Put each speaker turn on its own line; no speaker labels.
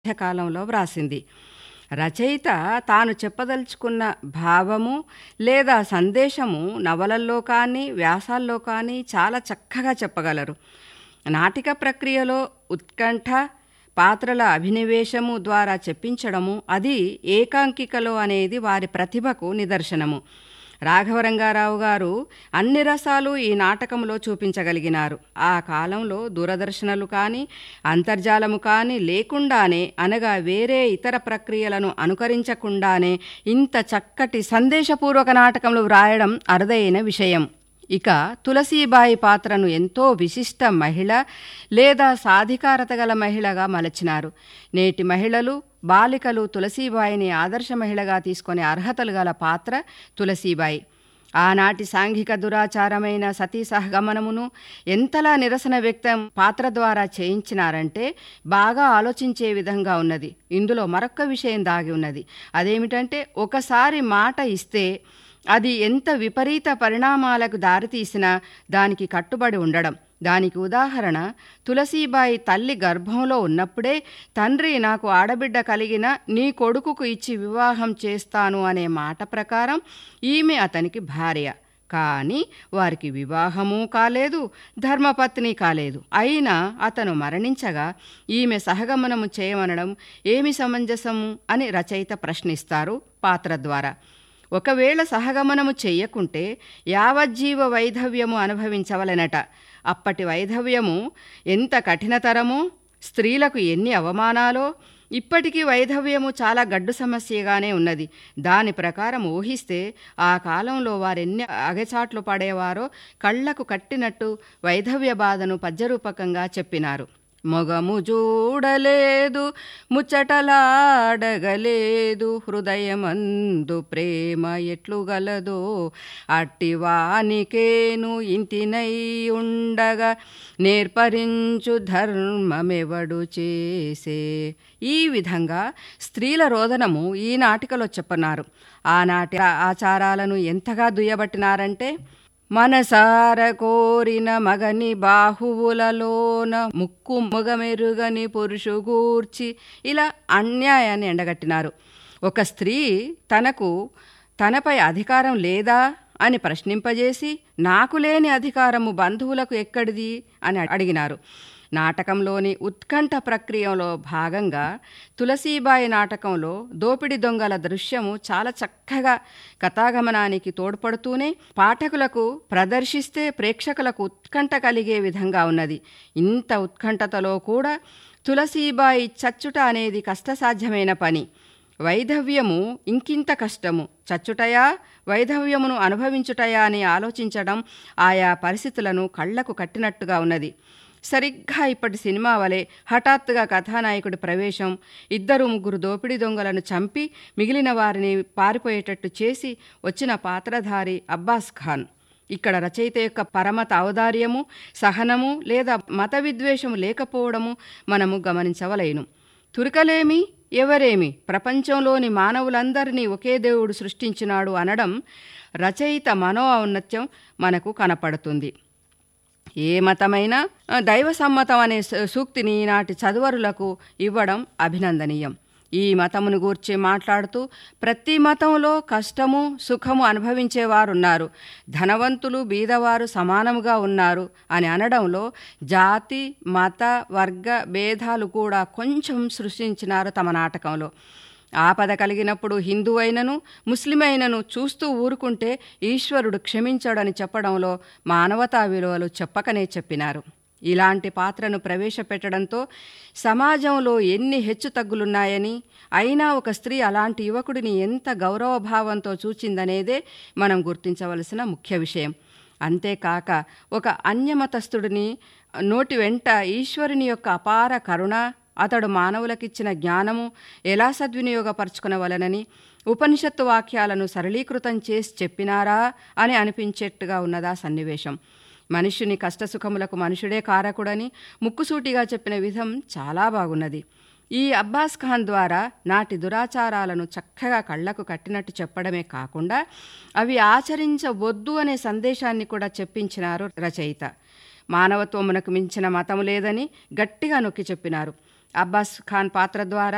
మధ్యకాలంలో వ్రాసింది రచయిత తాను చెప్పదలుచుకున్న భావము లేదా సందేశము నవలల్లో కానీ వ్యాసాల్లో కానీ చాలా చక్కగా చెప్పగలరు నాటిక ప్రక్రియలో ఉత్కంఠ పాత్రల అభినివేశము ద్వారా చెప్పించడము అది ఏకాంకికలో అనేది వారి ప్రతిభకు నిదర్శనము రాఘవరంగారావు గారు అన్ని రసాలు ఈ నాటకంలో చూపించగలిగినారు ఆ కాలంలో దూరదర్శనలు కానీ అంతర్జాలము కానీ లేకుండానే అనగా వేరే ఇతర ప్రక్రియలను అనుకరించకుండానే ఇంత చక్కటి సందేశపూర్వక నాటకంలో వ్రాయడం అరుదైన విషయం ఇక తులసీబాయి పాత్రను ఎంతో విశిష్ట మహిళ లేదా సాధికారత గల మహిళగా మలచినారు నేటి మహిళలు బాలికలు తులసీబాయిని ఆదర్శ మహిళగా తీసుకునే అర్హతలు గల పాత్ర తులసీబాయి ఆనాటి సాంఘిక దురాచారమైన సతీ సహగమనమును ఎంతలా నిరసన వ్యక్తం పాత్ర ద్వారా చేయించినారంటే బాగా ఆలోచించే విధంగా ఉన్నది ఇందులో మరొక్క విషయం దాగి ఉన్నది అదేమిటంటే ఒకసారి మాట ఇస్తే అది ఎంత విపరీత పరిణామాలకు దారితీసినా దానికి కట్టుబడి ఉండడం దానికి ఉదాహరణ తులసీబాయి తల్లి గర్భంలో ఉన్నప్పుడే తండ్రి నాకు ఆడబిడ్డ కలిగిన నీ కొడుకుకు ఇచ్చి వివాహం చేస్తాను అనే మాట ప్రకారం ఈమె అతనికి భార్య కానీ వారికి వివాహము కాలేదు ధర్మపత్ని కాలేదు అయినా అతను మరణించగా ఈమె సహగమనము చేయమనడం ఏమి సమంజసము అని రచయిత ప్రశ్నిస్తారు పాత్ర ద్వారా ఒకవేళ సహగమనము చెయ్యకుంటే యావజ్జీవ వైధవ్యము అనుభవించవలెనట అప్పటి వైధవ్యము ఎంత కఠినతరమో స్త్రీలకు ఎన్ని అవమానాలో ఇప్పటికీ వైధవ్యము చాలా గడ్డు సమస్యగానే ఉన్నది దాని ప్రకారం ఊహిస్తే ఆ కాలంలో వారెన్ని అగచాట్లు పడేవారో కళ్లకు కట్టినట్టు వైధవ్య బాధను పద్యరూపకంగా చెప్పినారు మొగము చూడలేదు ముచ్చటలాడగలేదు హృదయమందు ప్రేమ ఎట్లుగలదో అట్టివానికేను ఇంటినై ఉండగా నేర్పరించు ధర్మమెవడు చేసే ఈ విధంగా స్త్రీల రోదనము ఈ నాటికలో చెప్పన్నారు ఆనాటి ఆచారాలను ఎంతగా దుయ్యబట్టినారంటే మనసార కోరిన మగని బాహువులలోన ముక్కు మొగమెరుగని పురుషు గూర్చి ఇలా అన్యాయాన్ని ఎండగట్టినారు ఒక స్త్రీ తనకు తనపై అధికారం లేదా అని ప్రశ్నింపజేసి నాకు లేని అధికారము బంధువులకు ఎక్కడిది అని అడిగినారు నాటకంలోని ఉత్కంఠ ప్రక్రియలో భాగంగా తులసీబాయి నాటకంలో దోపిడి దొంగల దృశ్యము చాలా చక్కగా కథాగమనానికి తోడ్పడుతూనే పాఠకులకు ప్రదర్శిస్తే ప్రేక్షకులకు ఉత్కంఠ కలిగే విధంగా ఉన్నది ఇంత ఉత్కంఠతలో కూడా తులసీబాయి చచ్చుట అనేది కష్టసాధ్యమైన పని వైధవ్యము ఇంకింత కష్టము చచ్చుటయా వైధవ్యమును అనుభవించుటయా అని ఆలోచించడం ఆయా పరిస్థితులను కళ్లకు కట్టినట్టుగా ఉన్నది సరిగ్గా ఇప్పటి సినిమా వలె హఠాత్తుగా కథానాయకుడి ప్రవేశం ఇద్దరు ముగ్గురు దోపిడీ దొంగలను చంపి మిగిలిన వారిని పారిపోయేటట్టు చేసి వచ్చిన పాత్రధారి అబ్బాస్ ఖాన్ ఇక్కడ రచయిత యొక్క పరమత ఔదార్యము సహనము లేదా మత విద్వేషము లేకపోవడము మనము గమనించవలేను తురకలేమి ఎవరేమి ప్రపంచంలోని మానవులందరినీ ఒకే దేవుడు సృష్టించినాడు అనడం రచయిత మనో ఔన్నత్యం మనకు కనపడుతుంది ఏ మతమైనా దైవ సమ్మతం అనే సూక్తిని నాటి చదువరులకు ఇవ్వడం అభినందనీయం ఈ మతమును గూర్చి మాట్లాడుతూ ప్రతి మతంలో కష్టము సుఖము అనుభవించేవారున్నారు ధనవంతులు బీదవారు సమానముగా ఉన్నారు అని అనడంలో జాతి మత వర్గ భేదాలు కూడా కొంచెం సృష్టించినారు తమ నాటకంలో ఆపద కలిగినప్పుడు హిందూ అయినను ముస్లిం అయినను చూస్తూ ఊరుకుంటే ఈశ్వరుడు క్షమించాడని చెప్పడంలో మానవతా విలువలు చెప్పకనే చెప్పినారు ఇలాంటి పాత్రను ప్రవేశపెట్టడంతో సమాజంలో ఎన్ని హెచ్చు తగ్గులున్నాయని అయినా ఒక స్త్రీ అలాంటి యువకుడిని ఎంత గౌరవభావంతో చూచిందనేదే మనం గుర్తించవలసిన ముఖ్య విషయం అంతేకాక ఒక అన్యమతస్థుడిని నోటి వెంట ఈశ్వరుని యొక్క అపార కరుణ అతడు మానవులకిచ్చిన జ్ఞానము ఎలా సద్వినియోగపరచుకునవలనని ఉపనిషత్తు వాక్యాలను సరళీకృతం చేసి చెప్పినారా అని అనిపించేట్టుగా ఉన్నదా సన్నివేశం మనుష్యుని కష్టసుఖములకు మనుషుడే కారకుడని ముక్కుసూటిగా చెప్పిన విధం చాలా బాగున్నది ఈ అబ్బాస్ ఖాన్ ద్వారా నాటి దురాచారాలను చక్కగా కళ్లకు కట్టినట్టు చెప్పడమే కాకుండా అవి ఆచరించవద్దు అనే సందేశాన్ని కూడా చెప్పించినారు రచయిత మానవత్వమునకు మించిన మతము లేదని గట్టిగా నొక్కి చెప్పినారు అబ్బాస్ ఖాన్ పాత్ర ద్వారా